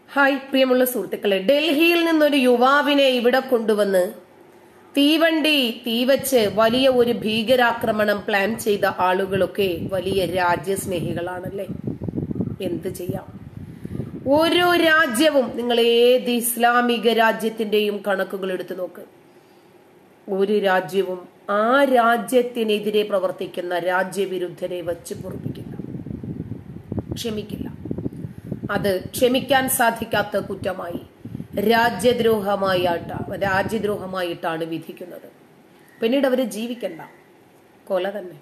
Hi പ്രിയമുള്ള സുഹൃത്തുക്കളെ ഡൽഹിയിൽ നിന്നൊരു യുവാവിനെ ഇവിടെ കൊണ്ടുവന്ന് തീവണ്ടി തീവച്ച് വലിയ ഒരു ഭീകരാക്രമണം പ്ലാൻ ചെയ്ത ആളുകളൊക്കെ വലിയ രാജ്യസ്നേഹികളാണല്ലേ എന്ത് ചെയ്യാം ഓരോ രാജ്യവും നിങ്ങൾ ഏത് ഇസ്ലാമിക രാജ്യത്തിന്റെയും കണക്കുകൾ എടുത്തു നോക്ക് ഒരു രാജ്യവും ആ രാജ്യത്തിനെതിരെ പ്രവർത്തിക്കുന്ന രാജ്യവിരുദ്ധരെ വച്ച് പൊറുപ്പിക്കില്ല ക്ഷമിക്കില്ല അത് ക്ഷമിക്കാൻ സാധിക്കാത്ത കുറ്റമായി രാജ്യദ്രോഹമായിട്ട രാജ്യദ്രോഹമായിട്ടാണ് വിധിക്കുന്നത് പിന്നീട് അവര് ജീവിക്കണ്ട കൊല തന്നെ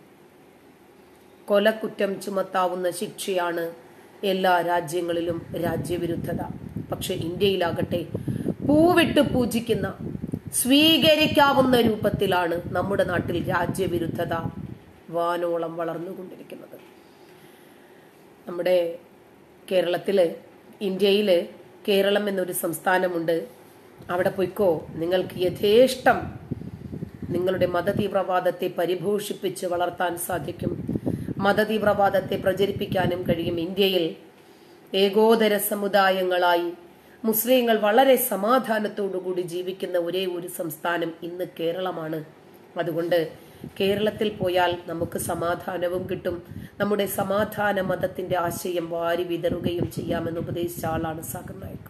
കൊലക്കുറ്റം ചുമത്താവുന്ന ശിക്ഷയാണ് എല്ലാ രാജ്യങ്ങളിലും രാജ്യവിരുദ്ധത പക്ഷെ ഇന്ത്യയിലാകട്ടെ പൂവിട്ട് പൂജിക്കുന്ന സ്വീകരിക്കാവുന്ന രൂപത്തിലാണ് നമ്മുടെ നാട്ടിൽ രാജ്യവിരുദ്ധത വാനോളം വളർന്നുകൊണ്ടിരിക്കുന്നത് നമ്മുടെ കേരളത്തില് ഇന്ത്യയില് കേരളം എന്നൊരു സംസ്ഥാനമുണ്ട് അവിടെ പൊയ്ക്കോ നിങ്ങൾക്ക് യഥേഷ്ടം നിങ്ങളുടെ മതതീവ്രവാദത്തെ പരിഭൂഷിപ്പിച്ച് വളർത്താൻ സാധിക്കും മതതീവ്രവാദത്തെ പ്രചരിപ്പിക്കാനും കഴിയും ഇന്ത്യയിൽ ഏകോദര സമുദായങ്ങളായി മുസ്ലിങ്ങൾ വളരെ സമാധാനത്തോടുകൂടി ജീവിക്കുന്ന ഒരേ ഒരു സംസ്ഥാനം ഇന്ന് കേരളമാണ് അതുകൊണ്ട് കേരളത്തിൽ പോയാൽ നമുക്ക് സമാധാനവും കിട്ടും നമ്മുടെ സമാധാന മതത്തിന്റെ ആശയം വാരി വിതറുകയും ചെയ്യാമെന്ന് ഉപദേശിച്ച ആളാണ് സാഗർ നായിക്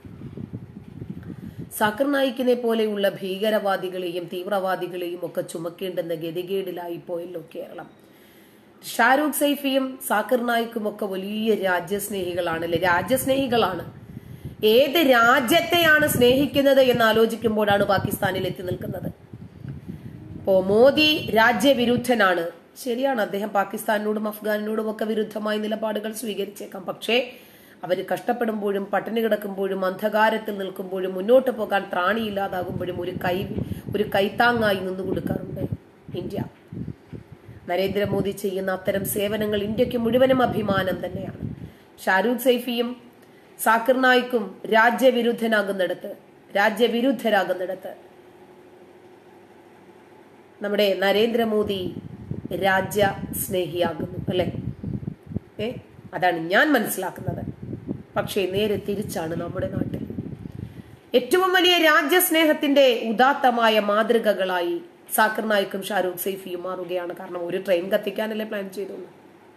സാക്കർ നായിക്കിനെ പോലെയുള്ള ഭീകരവാദികളെയും തീവ്രവാദികളെയും ഒക്കെ ചുമക്കേണ്ടുന്ന ഗതികേടിലായി പോയല്ലോ കേരളം ഷാരൂഖ് സൈഫിയും സാക്കിർ നായിക്കും ഒക്കെ വലിയ രാജ്യസ്നേഹികളാണല്ലേ രാജ്യസ്നേഹികളാണ് ഏത് രാജ്യത്തെയാണ് സ്നേഹിക്കുന്നത് എന്ന് ആലോചിക്കുമ്പോഴാണ് പാകിസ്ഥാനിൽ എത്തി നിൽക്കുന്നത് ഇപ്പോ മോദി രാജ്യവിരുദ്ധനാണ് ശരിയാണ് അദ്ദേഹം പാകിസ്ഥാനിനോടും അഫ്ഗാനിനോടും ഒക്കെ വിരുദ്ധമായ നിലപാടുകൾ സ്വീകരിച്ചേക്കാം പക്ഷേ അവർ കഷ്ടപ്പെടുമ്പോഴും പട്ടിണി കിടക്കുമ്പോഴും അന്ധകാരത്തിൽ നിൽക്കുമ്പോഴും മുന്നോട്ട് പോകാൻ ത്രാണിയില്ലാതാകുമ്പോഴും ഒരു കൈ ഒരു കൈത്താങ്ങായി നിന്നു കൊടുക്കാറുണ്ട് ഇന്ത്യ നരേന്ദ്രമോദി ചെയ്യുന്ന അത്തരം സേവനങ്ങൾ ഇന്ത്യക്ക് മുഴുവനും അഭിമാനം തന്നെയാണ് ഷാരൂഖ് സൈഫിയും സാക്കിർ നായിക്കും രാജ്യവിരുദ്ധനാകുന്നിടത്ത് രാജ്യവിരുദ്ധരാകുന്നിടത്ത് നമ്മുടെ നരേന്ദ്രമോദി രാജ്യ സ്നേഹിയാകുന്നു അല്ലെ ഏ അതാണ് ഞാൻ മനസ്സിലാക്കുന്നത് പക്ഷേ നേരെ തിരിച്ചാണ് നമ്മുടെ നാട്ടിൽ ഏറ്റവും വലിയ രാജ്യസ്നേഹത്തിന്റെ ഉദാത്തമായ മാതൃകകളായി സാക്കിർ നായിക്കും ഷാരൂഖ് സൈഫിയും മാറുകയാണ് കാരണം ഒരു ട്രെയിൻ കത്തിക്കാനല്ലേ പ്ലാൻ ചെയ്തുള്ളൂ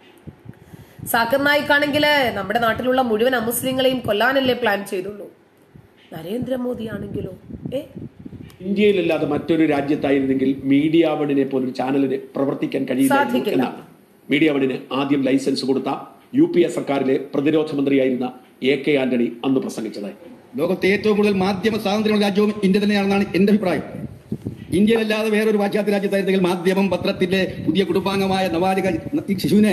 സാക്കിർ നായിക് ആണെങ്കിൽ നമ്മുടെ നാട്ടിലുള്ള മുഴുവൻ അമുസ്ലിങ്ങളെയും കൊല്ലാനല്ലേ പ്ലാൻ ചെയ്തുള്ളൂ നരേന്ദ്രമോദി ആണെങ്കിലോ ഏ ഇന്ത്യയിലല്ലാതെ മറ്റൊരു രാജ്യത്തായിരുന്നെങ്കിൽ മീഡിയ വണിനെ പോലൊരു ചാനലിന് പ്രവർത്തിക്കാൻ കഴിയില്ലായിരുന്നു സാധിക്കില്ല. എന്നാണ് മീഡിയ വണിന് ആദ്യം ലൈസൻസ് കൊടുത്ത യു പി എ സർക്കാരിലെ പ്രതിരോധ മന്ത്രിയായിരുന്ന എ കെ ആന്റണി അന്ന് പ്രസംഗിച്ചത് ലോകത്തെ ഏറ്റവും കൂടുതൽ മാധ്യമ സ്വാതന്ത്ര്യമുള്ള രാജ്യവും ഇന്ത്യ തന്നെയാണെന്നാണ് എന്റെ അഭിപ്രായം ഇന്ത്യയിലല്ലാതെ വേറൊരു പാശ്ചാത്യ രാജ്യത്തായിരുന്നെങ്കിൽ മാധ്യമം പത്രത്തിന്റെ പുതിയ കുടുംബാംഗമായ നവാലിക ഈ ശിശുവിനെ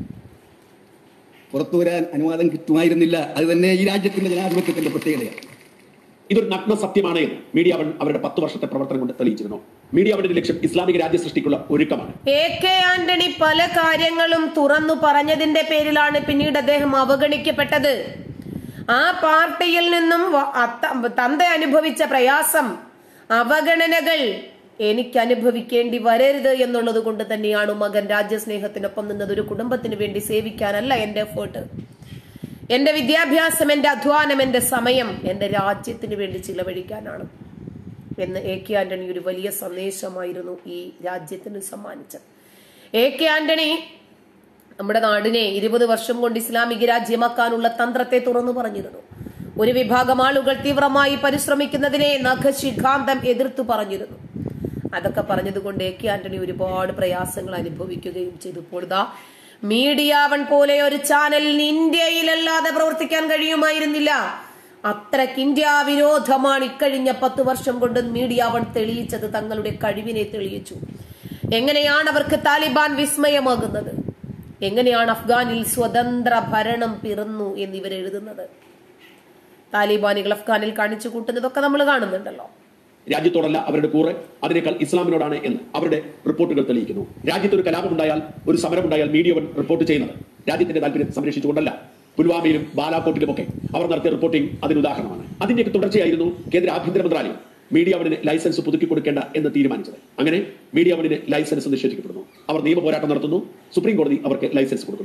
പുറത്തു വരാൻ അനുവാദം കിട്ടുമായിരുന്നില്ല അത് തന്നെ ഈ രാജ്യത്തിന്റെ ജനാധിപത്യത്തിന്റെ പ്രത്യേകതയാണ് ഇതൊരു നഗ്ന സത്യമാണ് എന്ന് മീഡിയ വൺ അവരുടെ പത്ത് വർഷത്തെ പ്രവർത്തനം കൊണ്ട് തെളിയിച്ചിരുന്നു മീഡിയ വണിന്റെ ലക്ഷ്യം ഇസ്ലാമിക രാജ്യ സൃഷ്ടിക്കുള്ള ഒരുക്കമാണ് എ കെ ആന്റണി പല കാര്യങ്ങളും തുറന്നു പറഞ്ഞതിന്റെ പേരിലാണ് പിന്നീട് അദ്ദേഹം അവഗണിക്കപ്പെട്ടത് ആ പാർട്ടിയിൽ നിന്നും വ- അത്ത- തന്ത അനുഭവിച്ച പ്രയാസം അവഗണനകൾ എനിക്ക് അനുഭവിക്കേണ്ടി വരരുത് എന്നുള്ളത് കൊണ്ട് തന്നെയാണ് മകൻ രാജ്യസ്നേഹത്തിനൊപ്പം നിന്നത് ഒരു കുടുംബത്തിന് വേണ്ടി സേവിക്കാനല്ല എന്റെ എഫേർട്ട് എന്റെ വിദ്യാഭ്യാസം എന്റെ അധ്വാനം എന്റെ സമയം എന്റെ രാജ്യത്തിന് വേണ്ടി ചിലവഴിക്കാനാണ് എന്ന് എ കെ ആന്റണി ഒരു വലിയ സന്ദേശമായിരുന്നു ഈ രാജ്യത്തിന് സമ്മാനിച്ചത് എ കെ ആന്റണി നമ്മുടെ നാടിനെ ഇരുപത് വർഷം കൊണ്ട് ഇസ്ലാമിക രാജ്യമാക്കാനുള്ള തന്ത്രത്തെ തുറന്നു പറഞ്ഞിരുന്നു ഒരു വിഭാഗം ആളുകൾ തീവ്രമായി പരിശ്രമിക്കുന്നതിനെ നഖശിഖാന്തം എതിർത്തു പറഞ്ഞിരുന്നു അതൊക്കെ പറഞ്ഞതുകൊണ്ട് എ കെ ആന്റണി ഒരുപാട് പ്രയാസങ്ങൾ അനുഭവിക്കുകയും ചെയ്തു ഇപ്പോൾ ഇതാ മീഡിയ വൺ പോലെ ഒരു ചാനലിന് ഇന്ത്യയിലല്ലാതെ പ്രവർത്തിക്കാൻ കഴിയുമായിരുന്നില്ല അത്രയ്ക്ക് ഇന്ത്യ വിരോധമാണ് ഇക്കഴിഞ്ഞ പത്ത് വർഷം കൊണ്ട് മീഡിയ വൺ തെളിയിച്ചത് തങ്ങളുടെ കഴിവിനെ തെളിയിച്ചു എങ്ങനെയാണ് അവർക്ക് താലിബാൻ വിസ്മയമാകുന്നത് എങ്ങനെയാണ് അഫ്ഗാനിൽ സ്വതന്ത്ര ഭരണം പിറന്നു എന്നിവർ എഴുതുന്നത് താലിബാനികൾ അഫ്ഗാനിൽ കാണിച്ചു കൂട്ടുന്നതൊക്കെ നമ്മൾ കാണുന്നുണ്ടല്ലോ രാജ്യത്തോടല്ല അവരുടെ കൂറ് അതിനേക്കാൾ ഇസ്ലാമിനോടാണ് എന്ന് അവരുടെ റിപ്പോർട്ടുകൾ തെളിയിക്കുന്നു രാജ്യത്ത് ഒരു കലാപമുണ്ടായാൽ ഒരു സമരമുണ്ടായാൽ മീഡിയ വൺ റിപ്പോർട്ട് ചെയ്യുന്നത് രാജ്യത്തിന്റെ താല്പര്യം സംരക്ഷിച്ചുകൊണ്ടല്ല പുൽവാമയിലും ബാലാക്കോട്ടിലുമൊക്കെ അവർ നടത്തിയ റിപ്പോർട്ടിംഗ് അതിന് ഉദാഹരണമാണ് അതിന്റെയൊക്കെ തുടർച്ചയായിരുന്നു കേന്ദ്ര ആഭ്യന്തര മന്ത്രാലയം മീഡിയ വണിന് ലൈസൻസ് പുതുക്കി കൊടുക്കേണ്ട എന്ന് തീരുമാനിച്ചത് അങ്ങനെ മീഡിയ വണിന് ലൈസൻസ് നിഷേധിക്കപ്പെടുന്നു അവർ നിയമ പോരാട്ടം നടത്തുന്നു സുപ്രീം കോടതി അവർക്ക് ലൈസൻസ് കൊടുക്കുന്നു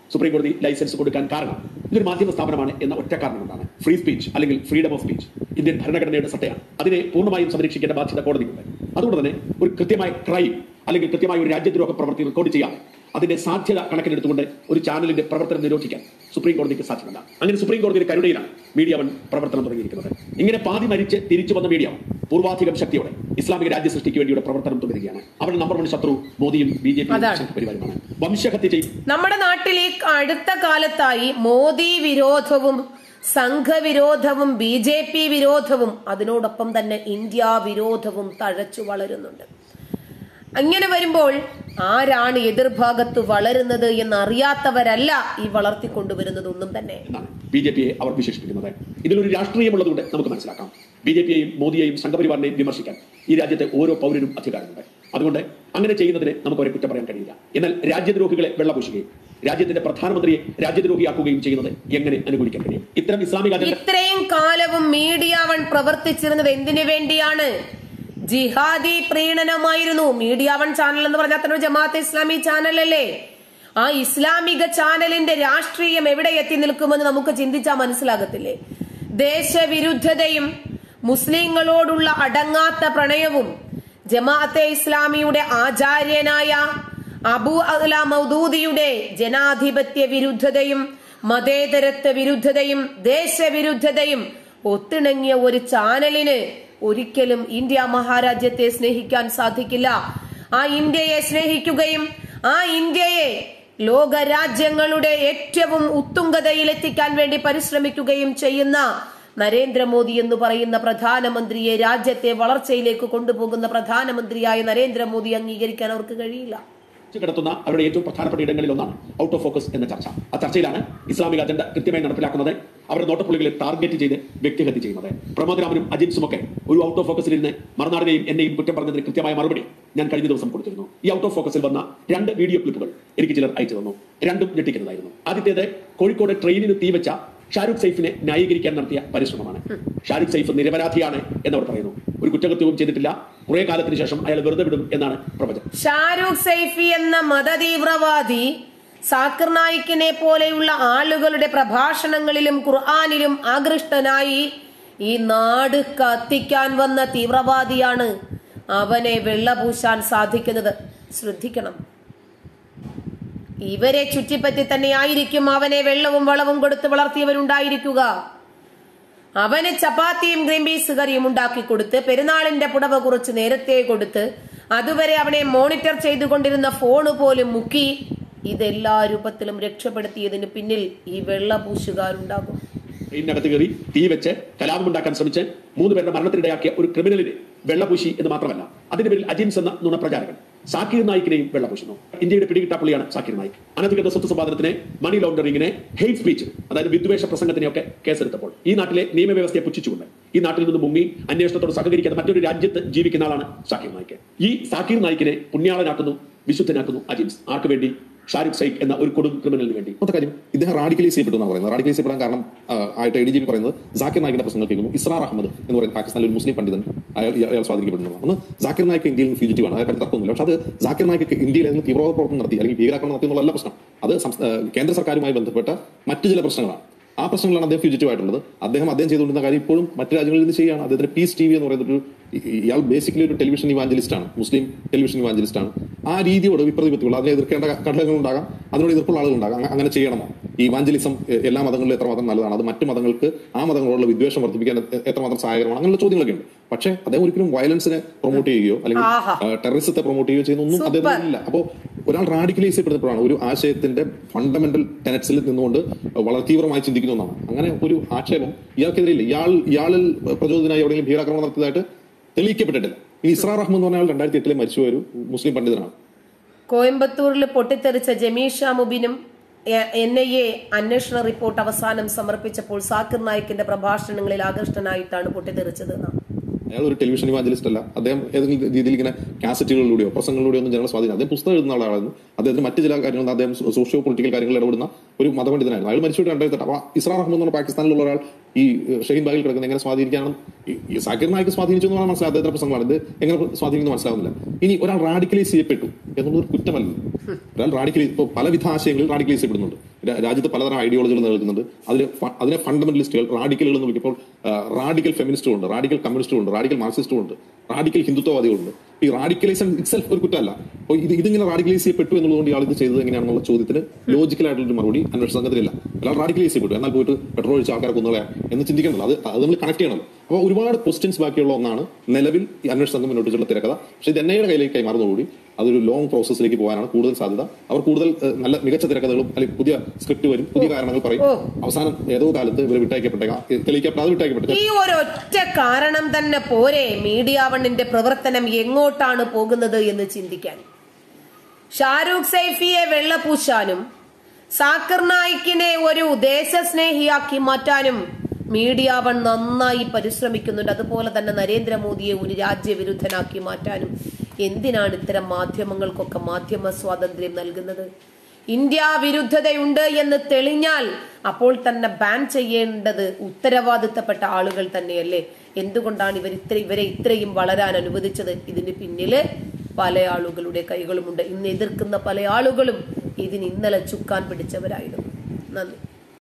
സുപ്രീം കോടതി ലൈസൻസ് കൊടുക്കാൻ കാരണം ഇതൊരു മാധ്യമ സ്ഥാപനമാണ് എന്ന ഒറ്റ കാരണം കൊണ്ടാണ് ഫ്രീ സ്പീച്ച് അല്ലെങ്കിൽ ഫ്രീഡം ഓഫ് സ്പീച്ച് ഇന്ത്യൻ ഭരണഘടനയുടെ സട്ടയാണ് അതിനെ പൂർണ്ണമായും സംരക്ഷിക്കേണ്ട ബാധ്യത കോടതിക്കുണ്ട് അതുകൊണ്ട് തന്നെ ഒരു കൃത്യമായ ക്രൈം അല്ലെങ്കിൽ കൃത്യമായ ഒരു രാജ്യദ്രോഹ പ്രവൃത്തി റെക്കോർഡ് ചെയ്യാതെ അതിന്റെ സാധ്യത കണക്കിലെടുത്തുകൊണ്ട് ഒരു ചാനലിന്റെ പ്രവർത്തനം നിരോധിക്കാൻ സുപ്രീം കോടതിക്ക് സാധ്യമല്ല അങ്ങനെ സുപ്രീം കോടതിയുടെ കരുണയിലാണ് മീഡിയ വൺ പ്രവർത്തനം തുടങ്ങിയിരിക്കുന്നത് ഇങ്ങനെ പാതി മരിച്ച് തിരിച്ചു വന്ന മീഡിയ വൺ പൂർവാധികം ശക്തിയോടെ ഇസ്ലാമിക രാജ്യ സൃഷ്ടിക്ക് വേണ്ടിയുള്ള പ്രവർത്തനം തുടരുകയാണ് അവരുടെ നമ്പർ വൺ ശത്രു മോദിയും ബി ജെ പി അതാണ്. പരിവാരമാണ് വംശഹത്യ ചെയ്യും നമ്മുടെ നാട്ടിൽ ഈ അടുത്ത കാലത്തായി മോദി വിരോധവും സംഘവിരോധവും ബി ജെ പി വിരോധവും അതിനോടൊപ്പം തന്നെ ഇന്ത്യ വിരോധവും തഴച്ചു വളരുന്നുണ്ട് അങ്ങനെ വരുമ്പോൾ ആരാണ് എതിർഭാഗത്ത് വളരുന്നത് എന്നറിയാത്തവരല്ല ഈ വളർത്തിക്കൊണ്ടുവരുന്നത് ഒന്നും തന്നെ എന്നാണ് ബി ജെ പിയെ അവർ വിശേഷിപ്പിക്കുന്നത് ഇതിലൊരു രാഷ്ട്രീയമുള്ളതുകൊണ്ട് നമുക്ക് മനസ്സിലാക്കാം ബി ജെ പിയെയും മോദിയെയും സംഘപരിവാറിനെയും വിമർശിക്കാൻ ഈ രാജ്യത്തെ ഓരോ പൗരനും അധികാരമുണ്ട് അതുകൊണ്ട് അങ്ങനെ ചെയ്യുന്നതിന് നമുക്ക് അവരെ കുറ്റം പറയാൻ കഴിയില്ല എന്നാൽ രാജ്യദ്രോഹികളെ വെള്ളപൂശുകയും രാജ്യത്തിന്റെ പ്രധാനമന്ത്രിയെ രാജ്യദ്രോഹിയാക്കുകയും ചെയ്യുന്നത് എങ്ങനെ അനുകൂലിക്കാൻ കഴിയും ഇത്തരം ഇസ്ലാമിക അജണ്ട ഇത്രയും കാലവും മീഡിയ വൺ പ്രവർത്തിച്ചിരുന്നത് എന്തിനു വേണ്ടിയാണ് ജിഹാദി പ്രീണനമായിരുന്നു മീഡിയ വൺ ചാനൽ എന്ന് പറഞ്ഞാൽ തന്നെ ഒരു ജമാഅത്തെ ഇസ്ലാമി ചാനലല്ലേ ആ ഇസ്ലാമിക ചാനലിന്റെ രാഷ്ട്രീയം എവിടെ എത്തി നിൽക്കുമെന്ന് നമുക്ക് ചിന്തിച്ചാൽ മനസ്സിലാകത്തില്ലേ ദേശവിരുദ്ധതയും മുസ്ലിങ്ങളോടുള്ള അടങ്ങാത്ത പ്രണയവും ജമാഅത്തെ ഇസ്ലാമിയുടെ ആചാര്യനായ അബു അല മൗദൂദിയുടെ ജനാധിപത്യ വിരുദ്ധതയും മതേതരത്വ വിരുദ്ധതയും ദേശവിരുദ്ധതയും ഒത്തിണങ്ങിയ ഒരു ചാനലിന് ഒരിക്കലും ഇന്ത്യ മഹാരാജ്യത്തെ സ്നേഹിക്കാൻ സാധിക്കില്ല ആ ഇന്ത്യയെ സ്നേഹിക്കുകയും ആ ഇന്ത്യയെ ലോകരാജ്യങ്ങളുടെ ഏറ്റവും ഉത്തുംഗതയിൽ എത്തിക്കാൻ വേണ്ടി പരിശ്രമിക്കുകയും ചെയ്യുന്ന നരേന്ദ്രമോദി എന്ന് പറയുന്ന പ്രധാനമന്ത്രിയെ രാജ്യത്തെ വളർച്ചയിലേക്ക് കൊണ്ടുപോകുന്ന പ്രധാനമന്ത്രിയായ നരേന്ദ്രമോദി അംഗീകരിക്കാൻ അവർക്ക് കഴിയില്ല കിടത്തുന്ന അവരുടെ ഏറ്റവും പ്രധാനപ്പെട്ട ഇടങ്ങളിൽ ഒന്നാണ് ഔട്ട് ഓഫ് ഫോക്കസ് എന്ന ചർച്ച ആ ചർച്ചയിലാണ് ഇസ്ലാമിക അജണ്ട കൃത്യമായി നടപ്പിലാക്കുന്നത് അവരുടെ നോട്ടപ്പുള്ളികളെ ടാർഗറ്റ് ചെയ്ത് വ്യക്തിഹത്യ ചെയ്യുന്നത് പ്രമോദരാമനും അജിൻസും ഒക്കെ ഒരു ഔട്ട് ഓഫ് ഫോക്കസിൽ ഇരുന്ന് മറുനാടിനെയും എന്നെയും കുറ്റം പറഞ്ഞതിന് കൃത്യമായ മറുപടി ഞാൻ കഴിഞ്ഞ ദിവസം കൊടുത്തിരുന്നു ഈ ഔട്ട് ഓഫ് ഫോക്കസിൽ വന്ന രണ്ട് വീഡിയോ ക്ലിപ്പുകൾ എനിക്ക് ചിലർ അയച്ചു തന്നു രണ്ടും ഞെട്ടിക്കുന്നതായിരുന്നു ആദ്യത്തേത് കോഴിക്കോട് ട്രെയിനിന് തീവച്ച ഷാരൂഖ് സൈഫിനെ ന്യായീകരിക്കാൻ നടത്തിയ പരിശ്രമമാണ് ഷാരൂഖ് സൈഫ് നിരപരാധിയാണ് എന്നവർ പറയുന്നു ഒരു കുറ്റകൃത്യവും ചെയ്തിട്ടില്ല കുറെ കാലത്തിന് ശേഷം അയാൾ വെറുതെ വിടും എന്നാണ് പ്രവചനം ഷാരൂഖ് സൈഫി എന്ന മതതീവ്രവാദി സാക്കിർ നായിക്കിനെ പോലെയുള്ള ആളുകളുടെ പ്രഭാഷണങ്ങളിലും ഖുർആാനിലും ആകൃഷ്ടനായി ഈ നാട് കത്തിക്കാൻ വന്ന തീവ്രവാദിയാണ് അവനെ വെള്ളപൂശാൻ സാധിക്കുന്നത് ശ്രദ്ധിക്കണം ഇവരെ ചുറ്റിപ്പറ്റി തന്നെയായിരിക്കും അവനെ വെള്ളവും വളവും കൊടുത്ത് വളർത്തിയവരുണ്ടായിരിക്കുക അവന് ചപ്പാത്തിയും ഗ്രീൻ പീസ് കറിയും ഉണ്ടാക്കി കൊടുത്ത് പെരുന്നാളിന്റെ പുടവ കുറച്ച് നേരത്തെ കൊടുത്ത് അതുവരെ അവനെ മോണിറ്റർ ചെയ്തുകൊണ്ടിരുന്ന ഫോണ് പോലും മുക്കി ഇതെല്ലാ രൂപത്തിലും രക്ഷപ്പെടുത്തിയതിന് പിന്നിൽ ഈ വെള്ളപൂശുകാരുണ്ടാകും ട്രെയിനിനകത്ത് കയറി തീ വെച്ച് കലാപമുണ്ടാക്കാൻ ശ്രമിച്ച് മൂന്ന് പേരുടെ മരണത്തിനിടയാക്കിയ ഒരു ക്രിമിനലിനെ വെള്ളപൂശി എന്ന് മാത്രമല്ല അതിന്റെ പേരിൽ അജിൻസ് എന്ന നുണപ്രചാരകൻ സാക്കിർ നായിക്കിനെയും വെള്ളപൂശുന്നു ഇന്ത്യയുടെ പിടികിട്ടാപ്പള്ളിയാണ് സാക്കിർ നായിക് അനധികൃത സ്വത്ത് സമ്പാദനത്തിന് മണി ലോണ്ടറിംഗിന് ഹെയ്റ്റ് സ്പീച്ച് അതായത് വിദ്വേഷ പ്രസംഗത്തിനെയൊക്കെ കേസെടുത്തപ്പോൾ ഈ നാട്ടിലെ നിയമവ്യവസ്ഥയെ പുച്ഛിച്ചുകൊണ്ട് ഈ നാട്ടിൽ നിന്ന് മുങ്ങി അന്വേഷണത്തോട് സഹകരിക്കാതെ മറ്റൊരു രാജ്യത്ത് ജീവിക്കുന്ന ആളാണ് സാക്കിർ നായിക്ക് ഈ സാക്കിർ നായിക്കിനെ പുണ്യാളനാക്കുന്നു വിശുദ്ധനാക്കുന്നു അജിൻസ് ആർക്ക് വേണ്ടി ഷാരൂഖ് സൈഖ് എന്ന ഒരു കൊടും ക്രിമിനലിന് വേണ്ടി ഒന്നാമത്തെ കാര്യം ഇദ്ദേഹം റാഡിക്കലൈസ് ചെയ്യപ്പെട്ടു എന്നാണ് പറയുന്നത് റാഡിക്കലൈസ് ചെയ്യപ്പെടാൻ കാരണം ആ, ആയിട്ട് എ ഡി ജി പി പറയുന്നത് ജാക്കിർ നായിക്കിന്റെ പ്രശ്നങ്ങൾ കേൾക്കുന്നു ഇസ്രാർ അഹമ്മദ് എന്ന് പറയുന്ന പാകിസ്ഥാനിലെ ഒരു മുസ്ലിം പണ്ഡിതൻ അയാൾ അയാൾ സ്വാധീനിക്കപ്പെടുന്നു ഒന്ന് ജാക്കിർ നായിക്ക് ഇന്ത്യയിൽ നിന്ന് ഫ്യൂജിറ്റീവ് ആണ് അയാൾക്ക് തർക്കമൊന്നുമില്ല പക്ഷെ അത് ജാക്കിർ നായിക്ക് ഇന്ത്യയിൽ നിന്ന് തീവ്രവാദ പ്രവർത്തനം നടത്തി അല്ലെങ്കിൽ ഭീകരാക്രമണം നടത്തി എന്നുള്ളതല്ല പ്രശ്നം അത് സംസ്ഥ- ആ, കേന്ദ്ര സർക്കാരുമായി ബന്ധപ്പെട്ട മറ്റു ചില പ്രശ്നങ്ങളാണ് ആ പ്രശ്നങ്ങളാണ് അദ്ദേഹം ഫ്യൂജിറ്റീവ് ആയിട്ടുള്ളത് അദ്ദേഹം അദ്ദേഹം ചെയ്തുകൊണ്ടിരുന്ന കാര്യം ഇപ്പോഴും മറ്റു രാജ്യങ്ങളിൽ നിന്ന് ചെയ്യുകയാണ് അദ്ദേഹത്തിന് പീസ് ടി വി എന്ന് പറയുന്ന ഒരു ഇ- ഇയാൾ ബേസിക്കലി ഒരു ടെലിവിഷൻ ഇവാഞ്ചലിസ്റ്റ് ആണ് മുസ്ലിം ടെലിവിഷൻ ഇവാഞ്ചലിസ്റ്റ് ആണ് ആ രീതിയോട് വിപ്രതിപത്തിയുള്ള അതിനെ എതിർക്കേണ്ട ഘടകങ്ങൾ ഉണ്ടാകാം അതിനോട് എതിർപ്പുള്ള ആളുകൾ ഉണ്ടാകാം അങ്ങ- അങ്ങനെ ചെയ്യണമോ ഈ ഇവാഞ്ചലിസം എ- എല്ലാ മതങ്ങളിലും എത്രമാത്രം നല്ലതാണ് അത് മറ്റു മതങ്ങൾക്ക് ആ മതങ്ങളോടുള്ള വിദ്വേഷം വർദ്ധിപ്പിക്കാൻ എ- എത്രമാത്രം സഹായകരമാണ് അങ്ങനെയുള്ള ചോദ്യങ്ങളൊക്കെ ഉണ്ട് പക്ഷേ അദ്ദേഹം ഒരിക്കലും വയലൻസിനെ പ്രൊമോട്ട് ചെയ്യുകയോ അല്ലെങ്കിൽ ആഹാ. ടെററിസത്തെ പ്രൊമോട്ട് ചെയ്യുകയോ ചെയ്യുന്ന ഒന്നും സൂപ്പർ. അദ്ദേഹത്തിനില്ല അപ്പോൾ ഒരാൾ റാഡിക്കലൈസ് ചെയ്യപ്പെടുന്നപ്പോഴാണ് ഒരു ആശയത്തിന്റെ ഫണ്ടമെന്റൽ ടെനറ്റ്സിൽ നിന്നുകൊണ്ട് വളരെ തീവ്രമായി ചിന്തിക്കുന്ന ഒന്നാണ് അങ്ങനെ ഒരു ആക്ഷേപം ഇയാൾക്കെതിരെ ഇല്ല ഇയാൾ ഇയാളിൽ പ്രചോദനായി എവിടെയെങ്കിലും ഭീകരാക്രമണം നടത്തിയതായിട്ട് തെളിയിക്കപ്പെട്ടിട്ടില്ല ഇനി ഇസ്രാർ റഹ്മാൻ എന്ന് പറഞ്ഞാൽ രണ്ടായിരത്തി എട്ടിലെ മരിച്ചുപോയ ഒരു മുസ്ലിം പണ്ഡിതനാണ് കോയമ്പത്തൂരിൽ പൊട്ടിത്തെറിച്ച ജമീഷ മുബിനും എൻ ഐ എ അന്വേഷണ റിപ്പോർട്ട് അവസാനം സമർപ്പിച്ചപ്പോൾ സാക്കിർ നായിക്കിന്റെ പ്രഭാഷണങ്ങളിൽ ആകൃഷ്ടനായിട്ടാണ് പൊട്ടിത്തെറിച്ചത് എന്നാണ് അയാൾ ഒരു ടെലിവിഷൻ ഇവാഞ്ചലിസ്റ്റ് അല്ല അദ്ദേഹം ഏതെങ്കിലും രീതിയിൽ ഇങ്ങനെ കാസറ്റുകളിലൂടെയോ പ്രസംഗങ്ങളിലൂടെയോ ഒന്നും ജനങ്ങളെ സ്വാധീനം അദ്ദേഹം പുസ്തകം എഴുതുന്ന ആളായിരുന്നു അദ്ദേഹത്തിന് മറ്റ് ചില കാര്യങ്ങൾ അദ്ദേഹം സോഷ്യോ പൊളിറ്റിക്കൽ കാര്യങ്ങളിൽ ഇടപെടുന്ന ഒരു മതപണ്ഡിതനായിരുന്നു അയാൾ മരിച്ചുപോയിട്ട് രണ്ടായിരത്തി എട്ട് അപ്പോൾ ഇസ്രാർ അഹമ്മദ് എന്ന് പറഞ്ഞ പാകിസ്ഥാനിലുള്ള ഒരാൾ ഈ ഏഹ്, ഷഹീൻ ബാഗിൽ കിടക്കുന്ന എങ്ങനെ സ്വാധീനിക്കാനും ഈ- ഈ സാക്കിർ നായിക്ക് സ്വാധീനിച്ചു എന്ന് മനസ്സിലാവും അദ്ദേഹത്തിന്റെ പ്രസംഗമാണ് ഇത് എങ്ങനെ സ്വാധീനിക്കുന്നു മനസ്സിലാവുന്നില്ല ഇനി ഒരാൾ റാഡിക്കലൈസ് ചെയ്യപ്പെട്ടു എന്നുള്ളത് ഒരു കുറ്റമല്ല ഒരാൾ റാഡിക്കലൈസ് ഇപ്പോൾ പലവിധ ആശയങ്ങളിൽ റാഡിക്കലൈസ് ചെയ്യപ്പെടുന്നുണ്ട് രാ- രാജ്യത്ത് പലതരം ഐഡിയോളജികൾ നിലനിൽക്കുന്നുണ്ട് അതിന് ഫ- അതിനെ ഫണ്ടമെന്റലിസ്റ്റുകൾ റാഡിക്കലുകൾ എന്ന് വിളിക്കുമ്പോൾ റാഡിക്കൽ ഫെമിനിസ്റ്റും ഉണ്ട് റാഡിക്കൽ കമ്മ്യൂണിസ്റ്റും ഉണ്ട് റാഡിക്കൽ മാർക്സിസ്റ്റും ഉണ്ട് റാഡിക്കൽ ഹിന്ദുത്വവാദികളുണ്ട് ഈ റാഡിക്കലൈസേഷൻ ഇറ്റ്സെൽഫ് ഒരു കുറ്റമല്ല അപ്പോൾ ഇത് ഇതിങ്ങനെ റാഡിക്കലൈസ് ചെയ്യപ്പെട്ടു എന്നുള്ളതുകൊണ്ട് ഇയാൾ ഇത് ചെയ്തത് എങ്ങനെയാണെന്നുള്ള ചോദ്യത്തിന് ലോജിക്കൽ ആയിട്ടുള്ള ഒരു മറുപടി അന്വേഷണ സംഘത്തിലില്ല അയാൾ റാഡിക്കലൈസ് ചെയ്യപ്പെട്ടു എന്നാൽ പോയിട്ട് പെട്രോൾ ഒഴിച്ച് ആൾക്കാരെ കൊന്നുകളയാ എന്ന് ചിന്തിക്കണമല്ലോ അത് അത് നമ്മൾ കണക്ട് ചെയ്യണമല്ലോ അപ്പോൾ ഒരുപാട് ക്വസ്റ്റ്യൻസ് ബാക്കിയുള്ള ഒന്നാണ് നിലവിൽ ഈ അന്വേഷണ സംഘം മുന്നോട്ട് വെച്ചുള്ള തിരക്കഥ പക്ഷേ ഇത് എൻ ഐയുടെ കയ്യിലേക്ക് കൈമാറുന്നതോടുകൂടി അതൊരു ലോങ് പ്രോസസ്സിലേക്ക് പോകാനാണ് കൂടുതൽ സാധ്യത അവർ കൂടുതൽ ഏഹ്, നല്ല മികച്ച തിരക്കഥകളും അല്ലെങ്കിൽ പുതിയ സ്ക്രിപ്റ്റ് വരും പുതിയ കാരണങ്ങൾ പറയും ഓ. അവസാനം ഏതോ കാലത്ത് ഇവർ വിട്ടയക്കപ്പെട്ടേക്കാം തെളിയിക്കപ്പെടാതെ വിട്ടയക്കപ്പെട്ടേക്കാം ഈ ഒരൊറ്റ കാരണം തന്നെ പോരെ മീഡിയ വണ്ണിന്റെ പ്രവർത്തനം എങ്ങോട്ടാണ് പോകുന്നത് എന്ന് ചിന്തിക്കാൻ ഷാരൂഖ് സൈഫിയെ വെള്ളപൂശാനും സാക്കിർ നായിക്കിനെ ഒരു ദേശസ്നേഹിയാക്കി മാറ്റാനും മീഡിയ വൺ നന്നായി പരിശ്രമിക്കുന്നുണ്ട് അതുപോലെ തന്നെ നരേന്ദ്രമോദിയെ ഒരു രാജ്യവിരുദ്ധനാക്കി മാറ്റാനും എന്തിനാണ് ഇത്തരം മാധ്യമങ്ങൾക്കൊക്കെ മാധ്യമ സ്വാതന്ത്ര്യം നൽകുന്നത് ഇന്ത്യ വിരുദ്ധതയുണ്ട് എന്ന് തെളിഞ്ഞാൽ അപ്പോൾ തന്നെ ബാൻ ചെയ്യേണ്ടത് ഉത്തരവാദിത്തപ്പെട്ട ആളുകൾ തന്നെയല്ലേ എന്തുകൊണ്ടാണ് ഇവർ ഇത്ര ഇവരെ ഇത്രയും വളരാൻ അനുവദിച്ചത് ഇതിന് പിന്നില് പല ആളുകളുടെ കൈകളുമുണ്ട് ഇന്ന് എതിർക്കുന്ന പല ആളുകളും ഇതിന് ഇന്നലെ ചുക്കാൻ പിടിച്ചവരായിരുന്നു നന്ദി